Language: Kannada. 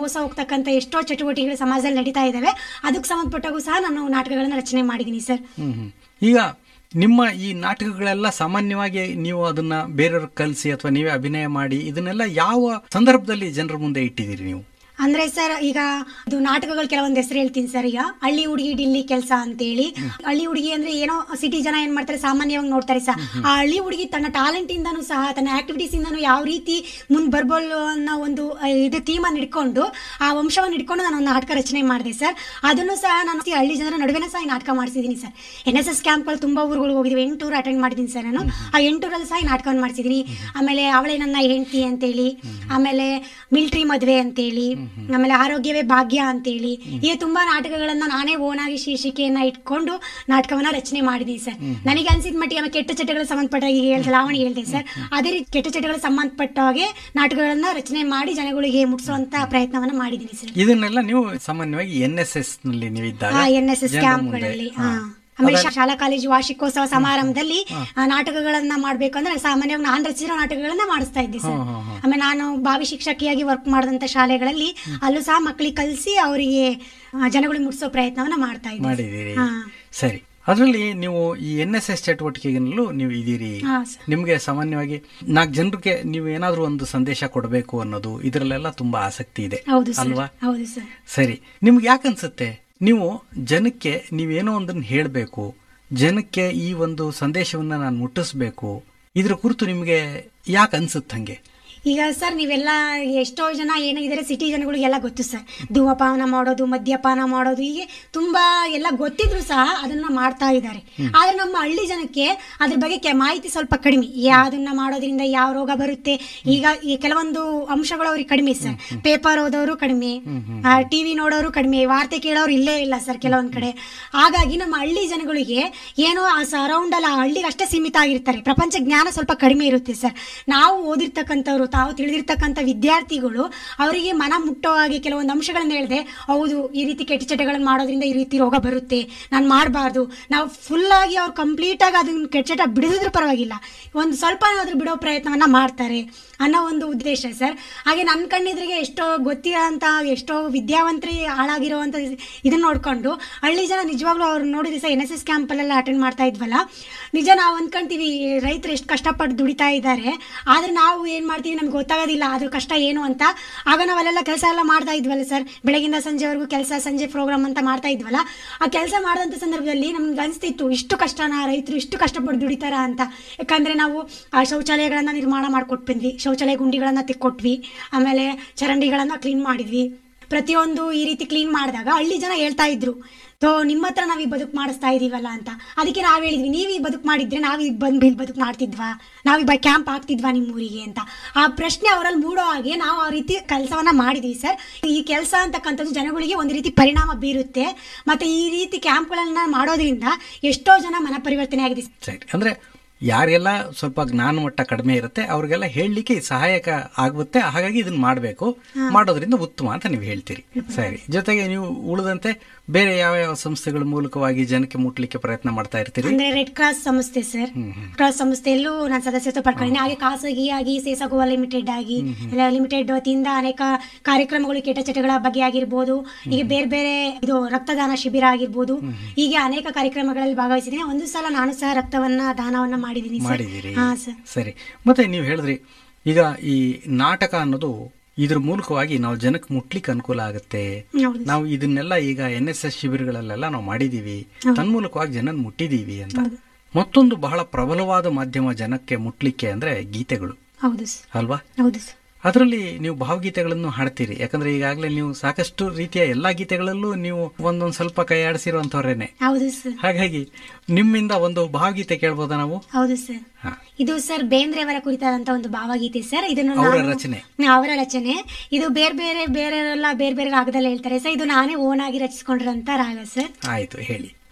ಮೋಸ ಹೋಗ್ತಕ್ಕಂಥ ಎಷ್ಟೋ ಚಟುವಟಿಕೆಗಳು ಸಮಾಜದಲ್ಲಿ ನಡೀತಾ ಇದ್ದಾವೆ ಅದಕ್ಕೆ ಸಂಬಂಧಪಟ್ಟಾಗೂ ಸಹ ನಾನು ನಾಟಕಗಳನ್ನ ರಚನೆ ಮಾಡಿದ್ದೀನಿ ಸರ್ ಹ್ಮ್ ಹ್ಮ್. ಈಗ ನಿಮ್ಮ ಈ ನಾಟಕಗಳೆಲ್ಲ ಸಾಮಾನ್ಯವಾಗಿ ನೀವು ಅದನ್ನ ಬೇರೆಯವ್ರಿಗೆ ಕಲಿಸಿ ಅಥವಾ ನೀವೇ ಅಭಿನಯ ಮಾಡಿ ಇದನ್ನೆಲ್ಲ ಯಾವ ಸಂದರ್ಭದಲ್ಲಿ ಜನರ ಮುಂದೆ ಇಟ್ಟಿದ್ದೀರಿ ನೀವು ಅಂದ್ರೆ ಸರ್ ಈಗ ಇದು ನಾಟಕಗಳು ಕೆಲವೊಂದು ಹೆಸರು ಹೇಳ್ತೀನಿ ಸರ್ ಈಗ ಹಳ್ಳಿ ಹುಡುಗಿ ಡಿಲ್ಲಿ ಕೆಲಸ ಅಂತೇಳಿ ಹಳ್ಳಿ ಹುಡುಗಿ ಅಂದ್ರೆ ಏನೋ ಸಿಟಿ ಜನ ಏನ್ ಮಾಡ್ತಾರೆ ಸಾಮಾನ್ಯವಾಗಿ ನೋಡ್ತಾರೆ ಸರ್ ಆ ಹಳ್ಳಿ ಹುಡುಗಿ ತನ್ನ ಟ್ಯಾಲೆಂಟ್ ಇಂದಾನು ಸಹ ತನ್ನ ಆಕ್ಟಿವಿಟೀಸ್ ಇಂದಾನು ಯಾವ ರೀತಿ ಮುಂದ್ ಬರ್ಬೋದು ಅನ್ನೋ ಒಂದು ಆ, ಇದು ಥೀಮನ್ನು ಇಟ್ಕೊಂಡು ಆ ವಂಶವನ್ನು ಇಟ್ಕೊಂಡು ನಾನು ಒಂದು ನಾಟಕ ರಚನೆ ಮಾಡಿದೆ ಸರ್ ಅದನ್ನು ಸಹ ನಾನು ಈ ಹಳ್ಳಿ ಜನರ ನಡುವೆನೇ ಸಹ ಈ ನಾಟಕ ಮಾಡಿಸಿದ್ದೀನಿ ಸರ್ ಎನ್ ಎಸ್ ಎಸ್ ಕ್ಯಾಂಪ್ಗಳು ತುಂಬಾ ಊರುಗಳಿಗೆ ಹೋಗಿದ್ವಿ ಎಂಟು ಟೂರ್ ಅಟೆಂಡ್ ಮಾಡಿದ್ದೀನಿ ಸರ್ ನಾನು ಆ ಎಂಟೂರಲ್ಲಿ ಸಹ ಈ ನಾಟಕವನ್ನು ಮಾಡಿಸಿದ್ದೀನಿ ಆಮೇಲೆ ಅವಳೇ ನನ್ನ ಹೆಂಡತಿ ಅಂತೇಳಿ ಆಮೇಲೆ ಮಿಲ್ಟ್ರಿ ಮದುವೆ ಅಂತೇಳಿ ಆಮೇಲೆ ಆರೋಗ್ಯವೇ ಭಾಗ್ಯ ಅಂತೇಳಿ ಹೀಗೆ ತುಂಬಾ ನಾಟಕಗಳನ್ನ ನಾನೇ ಓನಾಗಿ ಶೀರ್ಷಿಕೆಯನ್ನ ಇಟ್ಕೊಂಡು ನಾಟಕವನ್ನ ರಚನೆ ಮಾಡಿದ್ದೀನಿ ಸರ್ ನನಗೆ ಅನ್ಸಿದ ಮಟ್ಟಿಗೆ ಆಮೇಲೆ ಕೆಟ್ಟ ಚಟಗಳಿಗೆ ಸಂಬಂಧಪಟ್ಟ ಈಗ ಹೇಳ್ದೆ ಲಾವಣಿ ಹೇಳ್ದೆ ಸರ್ ಅದೇ ರೀತಿ ಕೆಟ್ಟ ಚಟಗಳಿಗೆ ಸಂಬಂಧಪಟ್ಟ ಹಾಗೆ ನಾಟಕಗಳನ್ನ ರಚನೆ ಮಾಡಿ ಜನಗಳಿಗೆ ಮುಟ್ಟಿಸುವಂತ ಪ್ರಯತ್ನವನ್ನ ಮಾಡಿದ್ದೀನಿ ಸರ್ ಇದನ್ನೆಲ್ಲ ನೀವು ಸಾಮಾನ್ಯವಾಗಿ ಎನ್ ಎಸ್ ಎಸ್ ನಲ್ಲಿ ನೀವು ಇದ್ದಾಗ ಎನ್ ಎಸ್ ಎಸ್ ಜನರ ಮುಂದೆ, ಕ್ಯಾಂಪ್ಗಳಲ್ಲಿ ಹಾ. ಆಮೇಲೆ ಅದರ- ಶಾಲಾ ಕಾಲೇಜು ವಾರ್ಷಿಕೋತ್ಸವ ಸಮಾರಂಭದಲ್ಲಿ ಆ, ನಾಟಕಗಳನ್ನ ಮಾಡ್ಬೇಕು ಅಂದ್ರೆ ಸಾಮಾನ್ಯವಾಗಿ ನಾನು ರಚಿಸಿರೋ ನಾಟಕಗಳನ್ನ ಮಾಡಿಸ್ತಾ ಇದ್ದೆ ಸರ್ ಹಾ, ಹಾ, ಹಾ. ಆಮೇಲೆ ನಾನು ಭಾವಿ ಶಿಕ್ಷಕಿಯಾಗಿ ವರ್ಕ್ ಮಾಡಿದಂತ ಶಾಲೆಗಳಲ್ಲಿ ಅಲ್ಲೂ ಸಹ ಮಕ್ಕಳಿಗೆ ಕಲಿಸಿ ಅವರಿಗೆ ಜನಗಳಿಗೆ ಮುಟ್ಟಿಸೋ ಪ್ರಯತ್ನವನ್ನ ಮಾಡ್ತಾ ಇದ್ದೆ ಮಾಡಿದ್ದೀರಿ ಹಾ. ಸರಿ ಅದರಲ್ಲಿ ನೀವು ಈ ಎನ್ ಎಸ್ ಎಸ್ ಚಟುವಟಿಕೆಗಳಲ್ಲೂ ನೀವು ಇದೀರಿ ಹಾ, ಸರ್. ನಿಮಗೆ ಸಾಮಾನ್ಯವಾಗಿ ನಾಲ್ಕು ಜನರಿಗೆ ನೀವು ಏನಾದ್ರೂ ಒಂದು ಸಂದೇಶ ಕೊಡಬೇಕು ಅನ್ನೋದು ಇದರಲ್ಲೆಲ್ಲ ತುಂಬಾ ಆಸಕ್ತಿ ಇದೆ ಹೌದು ಸರ್ ಅಲ್ವಾ ಹೌದು ಸರ್ ಸರಿ ನಿಮ್ಗೆ ಯಾಕೆ ಅನ್ಸುತ್ತೆ ನೀವು ಜನಕ್ಕೆ ನೀವೇನೋ ಒಂದನ್ನು ಹೇಳಬೇಕು ಜನಕ್ಕೆ ಈ ಒಂದು ಸಂದೇಶವನ್ನ ನಾನು ಮುಟ್ಟಿಸ್ಬೇಕು ಇದ್ರ ಕುರಿತು ನಿಮಗೆ ಯಾಕೆ ಅನ್ಸುತ್ತೆ ಹಂಗೆ ಈಗ ಸರ್ ನೀವೆಲ್ಲ ಎಷ್ಟೋ ಜನ ಏನಾಗಿದ್ದಾರೆ ಸಿಟಿ ಜನಗಳಿಗೆಲ್ಲ ಗೊತ್ತು ಸರ್ ಧೂಮಪಾನ ಮಾಡೋದು ಮದ್ಯಪಾನ ಮಾಡೋದು ಹೀಗೆ ತುಂಬಾ ಎಲ್ಲ ಗೊತ್ತಿದ್ರು ಸಹ ಅದನ್ನ ಮಾಡ್ತಾ ಇದ್ದಾರೆ ಆದ್ರೆ ನಮ್ಮ ಹಳ್ಳಿ ಜನಕ್ಕೆ ಅದ್ರ ಬಗ್ಗೆ ಕೆ- ಮಾಹಿತಿ ಸ್ವಲ್ಪ ಕಡಿಮೆ ಯಾವ್ದನ್ನ ಮಾಡೋದ್ರಿಂದ ಯಾವ ರೋಗ ಬರುತ್ತೆ ಈಗ ಈ ಕೆಲವೊಂದು ಅಂಶಗಳು ಅವ್ರಿಗೆ ಕಡಿಮೆ ಸರ್ ಪೇಪರ್ ಓದೋರು ಕಡಿಮೆ ಟಿವಿ ನೋಡೋರು ಕಡಿಮೆ ವಾರ್ತೆ ಕೇಳೋರು ಇಲ್ಲೇ ಇಲ್ಲ ಸರ್ ಕೆಲವೊಂದ್ ಕಡೆ ಹಾಗಾಗಿ ನಮ್ಮ ಹಳ್ಳಿ ಜನಗಳಿಗೆ ಏನೋ ಆ ಸರೌಂಡ್ ಅಲ್ಲ ಆ ಹಳ್ಳಿಗೆ ಅಷ್ಟೇ ಸೀಮಿತ ಆಗಿರ್ತಾರೆ ಪ್ರಪಂಚ ಜ್ಞಾನ ಸ್ವಲ್ಪ ಕಡಿಮೆ ಇರುತ್ತೆ ಸರ್ ನಾವು ಓದಿರ್ತಕ್ಕಂಥವ್ರು ತಾವು ತಿಳಿದಿರ್ತಕ್ಕಂಥ ವಿದ್ಯಾರ್ಥಿಗಳು ಅವರಿಗೆ ಮನ ಮುಟ್ಟೋ ಹಾಗೆ ಕೆಲವೊಂದು ಅಂಶಗಳನ್ನ ಹೇಳಿದೆ ಹೌದು ಈ ರೀತಿ ಕೆಟ್ಟ ಚಟಗಳನ್ನು ಮಾಡೋದ್ರಿಂದ ಈ ರೀತಿ ರೋಗ ಬರುತ್ತೆ ನಾನು ಮಾಡಬಾರ್ದು ನಾವು ಫುಲ್ ಆಗಿ ಅವ್ರು ಕಂಪ್ಲೀಟ್ ಆಗಿ ಅದನ್ನ ಕೆಟ್ಟ ಚಟ ಬಿಡಿಸಿದ್ರು ಪರವಾಗಿಲ್ಲ ಒಂದು ಸ್ವಲ್ಪ ಆದ್ರೂ ಬಿಡೋ ಪ್ರಯತ್ನವನ್ನ ಮಾಡ್ತಾರೆ ಅನ್ನೋ ಒಂದು ಉದ್ದೇಶ ಸರ್ ಹಾಗೆ ನನ್ನ ಕಣ್ಣಿದ್ರಿಗೆ ಎಷ್ಟೋ ಗೊತ್ತಿರೋಂಥ ಎಷ್ಟೋ ವಿದ್ಯಾವಂತರಿ ಹಾಳಾಗಿರುವಂಥ ಇದನ್ನ ನೋಡ್ಕೊಂಡು ಹಳ್ಳಿ ಜನ ನಿಜವಾಗ್ಲೂ ಅವ್ರು ನೋಡಿದ್ರೆ ಸರ್ ಎನ್ ಎಸ್ ಎಸ್ ಕ್ಯಾಂಪಲ್ಲೆಲ್ಲ ಅಟೆಂಡ್ ಮಾಡ್ತಾ ಇದ್ವಲ್ಲ ನಿಜ ನಾವು ಅನ್ಕೊಂತೀವಿ ರೈತರು ಎಷ್ಟು ಕಷ್ಟಪಟ್ಟು ದುಡಿತಾ ಇದ್ದಾರೆ ಆದ್ರೆ ನಾವು ಏನ್ ಮಾಡ್ತೀವಿ ನಮ್ಗೆ ಗೊತ್ತಾಗೋದಿಲ್ಲ ಅದ್ರ ಕಷ್ಟ ಏನು ಅಂತ ಆಗ ನಾವಲ್ಲೆಲ್ಲ ಕೆಲಸ ಎಲ್ಲ ಮಾಡ್ತಾ ಇದ್ವಲ್ಲ ಸರ್ ಬೆಳಗಿಂದ ಸಂಜೆವರೆಗೂ ಕೆಲಸ ಸಂಜೆ ಪ್ರೋಗ್ರಾಮ್ ಅಂತ ಮಾಡ್ತಾ ಇದ್ವಲ್ಲ ಆ ಕೆಲಸ ಮಾಡಿದಂಥ ಸಂದರ್ಭದಲ್ಲಿ ನಮ್ಗೆ ಅನಿಸ್ತಿತ್ತು ಇಷ್ಟು ಕಷ್ಟನ ರೈತರು ಇಷ್ಟು ಕಷ್ಟಪಟ್ಟು ದುಡಿತಾರ ಅಂತ ಯಾಕಂದ್ರೆ ನಾವು ಆ ಶೌಚಾಲಯಗಳನ್ನ ನಿರ್ಮಾಣ ಮಾಡ್ಕೊಟ್ ಬಂದ್ವಿ ಶೌಚಾಲಯ ಗುಂಡಿಗಳನ್ನ ತಿಕ್ಕೊಟ್ವಿ ಆಮೇಲೆ ಚರಂಡಿಗಳನ್ನ ಕ್ಲೀನ್ ಮಾಡಿದ್ವಿ ಪ್ರತಿಯೊಂದು ಈ ರೀತಿ ಕ್ಲೀನ್ ಮಾಡಿದಾಗ ಹಳ್ಳಿ ಜನ ಹೇಳ್ತಾ ಇದ್ರು ತೋ ನಿಮ್ಮ ಹತ್ರ ನಾವು ಈ ಬದುಕು ಮಾಡಿಸ್ತಾ ಇದೀವಲ್ಲ ಅಂತ ಅದಕ್ಕೆ ನಾವು ಹೇಳಿದ್ವಿ ನೀವು ಈ ಬದುಕು ಮಾಡಿದ್ರೆ ನಾವು ಈ ಬಂದು ಇಲ್ಲಿ ಬದುಕು ಮಾಡ್ತಿದ್ವಾ ನಾವು ಈ ಕ್ಯಾಂಪ್ ಆಗ್ತಿದ್ವಾ ನಿಮ್ಮ ಊರಿಗೆ ಅಂತ ಆ ಪ್ರಶ್ನೆ ಅವರಲ್ಲಿ ಮೂಡೋ ಹಾಗೆ ನಾವು ಆ ರೀತಿ ಕೆಲಸವನ್ನ ಮಾಡಿದ್ವಿ ಸರ್ ಈ ಕೆಲಸ ಅಂತಕ್ಕಂಥದ್ದು ಜನಗಳಿಗೆ ಒಂದು ರೀತಿ ಪರಿಣಾಮ ಬೀರುತ್ತೆ ಮತ್ತೆ ಈ ರೀತಿ ಕ್ಯಾಂಪ್ಗಳನ್ನ ಮಾಡೋದ್ರಿಂದ ಎಷ್ಟೋ ಜನ ಮನ ಪರಿವರ್ತನೆ ಆಗಿದೆ ಸರಿ ಅಂದ್ರೆ ಯಾರಿಗೆಲ್ಲ ಸ್ವಲ್ಪ ಜ್ಞಾನ ಮಟ್ಟ ಕಡಿಮೆ ಇರುತ್ತೆ ಅವ್ರಿಗೆಲ್ಲ ಹೇಳಲಿಕ್ಕೆ ಇದು ಸಹಾಯಕ ಆಗುತ್ತೆ ಹಾಗಾಗಿ ಇದನ್ನ ಮಾಡಬೇಕು ಮಾಡೋದ್ರಿಂದ ಉತ್ತಮ ಅಂತ ನೀವು ಹೇಳ್ತೀರಿ ಸರಿ ಜೊತೆಗೆ ನೀವು ಉಳಿದಂತೆ ಬೇರೆ ಯಾವ ಯಾವ ಸಂಸ್ಥೆಗಳ ಮೂಲಕವಾಗಿ ಜನಕ್ಕೆ ಮುಟ್ಲಿಕ್ಕೆ ಪ್ರಯತ್ನ ಮಾಡ್ತಾ ಇರ್ತೀರಿ ಅಂದ್ರೆ ರೆಡ್ ಕ್ರಾಸ್ ಸಂಸ್ಥೆ ಸರ್ ಕ್ರಾಸ್ ಸಂಸ್ಥೆಯಲ್ಲೂ ನಾನು ಸದಸ್ಯತ್ವ ಪಡ್ಕೊಂಡಿದ್ದೀನಿ ಹಾಗೆ ಖಾಸಗಿಯಾಗಿ ಸೇಸಗೋವಾ ಲಿಮಿಟೆಡ್ ಆಗಿ ಲಿಮಿಟೆಡ್ ವತಿಯಿಂದ ಅನೇಕ ಕಾರ್ಯಕ್ರಮಗಳು ಕೆಟ್ಟ ಚಟಗಳ ಬಗ್ಗೆ ಆಗಿರ್ಬೋದು ಹೀಗೆ ಬೇರೆ ಬೇರೆ ಇದು ರಕ್ತದಾನ ಶಿಬಿರ ಆಗಿರ್ಬೋದು ಹೀಗೆ ಅನೇಕ ಕಾರ್ಯಕ್ರಮಗಳಲ್ಲಿ ಭಾಗವಹಿಸಿದ್ದೀನಿ ಒಂದು ಸಲ ನಾನು ಸಹ ರಕ್ತವನ್ನ ದಾನವನ್ನ ಮಾಡಿದ್ದೀನಿ ಸರ್ ಮಾಡಿದ್ದೀರಿ ಹಾ ಸರ್ ಸರಿ ಮತ್ತೆ ನೀವು ಹೇಳಿದ್ರಿ ಈಗ ಈ ನಾಟಕ ಅನ್ನೋದು ಇದ್ರ ಮೂಲಕವಾಗಿ ನಾವು ಜನಕ್ಕೆ ಮುಟ್ಲಿಕ್ಕೆ ಅನುಕೂಲ ಆಗುತ್ತೆ ಹೌದು ನಾವು ಇದನ್ನೆಲ್ಲ ಈಗ ಎನ್ ಎಸ್ ಎಸ್ ಶಿಬಿರಗಳಲ್ಲೆಲ್ಲ ನಾವು ಮಾಡಿದೀವಿ ತನ್ಮೂಲಕವಾಗಿ ಜನನ್ ಮುಟ್ಟಿದೀವಿ ಅಂತ ಮತ್ತೊಂದು ಬಹಳ ಪ್ರಬಲವಾದ ಮಾಧ್ಯಮ ಜನಕ್ಕೆ ಮುಟ್ಲಿಕ್ಕೆ ಅಂದ್ರೆ ಗೀತೆಗಳು ಹೌದು ಸರ್ ಅಲ್ವಾ ಹೌದು ಸರ್ ಅದರಲ್ಲಿ ನೀವು ಭಾವಗೀತೆಗಳನ್ನು ಹಾಡ್ತೀರಿ ಯಾಕಂದ್ರೆ ಈಗಾಗಲೇ ನೀವು ಸಾಕಷ್ಟು ರೀತಿಯ ಎಲ್ಲಾ ಗೀತೆಗಳಲ್ಲೂ ನೀವು ಒಂದೊಂದ್ ಸ್ವಲ್ಪ ಕೈ ಆಡಿಸಿರುವಂತವ್ರೇನೆ ಹೌದು ಸರ್ ಹಾಗಾಗಿ ನಿಮ್ಮಿಂದ ಒಂದು ಭಾವಗೀತೆ ಕೇಳ್ಬೋದಾ ನಾವು ಹೌದು ಸರ್ ಹಾ ಇದು ಸರ್ ಬೇಂದ್ರೆ ಅವರ ಕುರಿತಾದಂತ ಒಂದು ಭಾವಗೀತೆ ಸರ್ ಇದನ್ನು ಅವರ ನಾನು- ರಚನೆ. ಅವರ ರಚನೆ ಇದು ಬೇರೆ ಬೇರೆ ಬೇರೆಯವರೆಲ್ಲ ಬೇರೆ ಬೇರೆ ರಾಗದಲ್ಲಿ ಹೇಳ್ತಾರೆ ಸರ್ ಇದು ನಾನೇ ಓನ್ ಆಗಿ ರಚಿಸ್ಕೊಂಡಿರೋಂತ ರಾಗ ಸರ್ ಆಯ್ತು ಹೇಳಿ